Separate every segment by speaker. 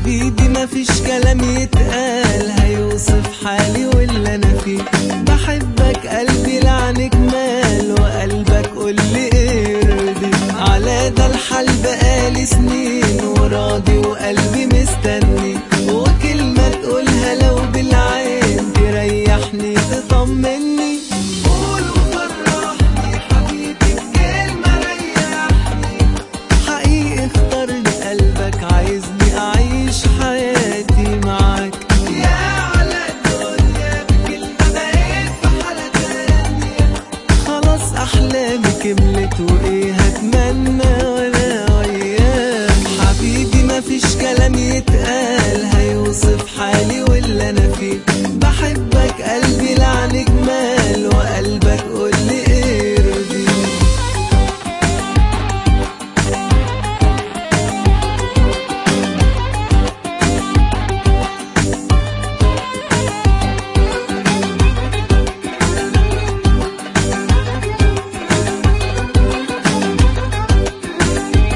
Speaker 1: حبيبي مفيش كلام يتقال هيوصف حالي واللي انا فيه بحبك قلبي لعنك مال وقلبك قولي ايه يرضي على ده الحال بقالي سنين وراضي وقلبي مستني وكلمة تقولها لو بالعين تريحني تطمني قول وفرحني حبيبي بكلمة ريحني حقيقي اختارني قلبك عايزني اعيش حياتي معاك يا على الدنيا بكلمة بقيت في حالة تانية خلاص احلامي كملت وايه هتمنى وانا وياك حبيبي مفيش كلام يتقال هيوصف حالي واللي انا فيه بحبك قلبي لعنك مال وقلبك قولي ايه يرضيك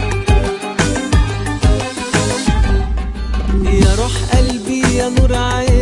Speaker 1: يا روح قلبي يا نور عيني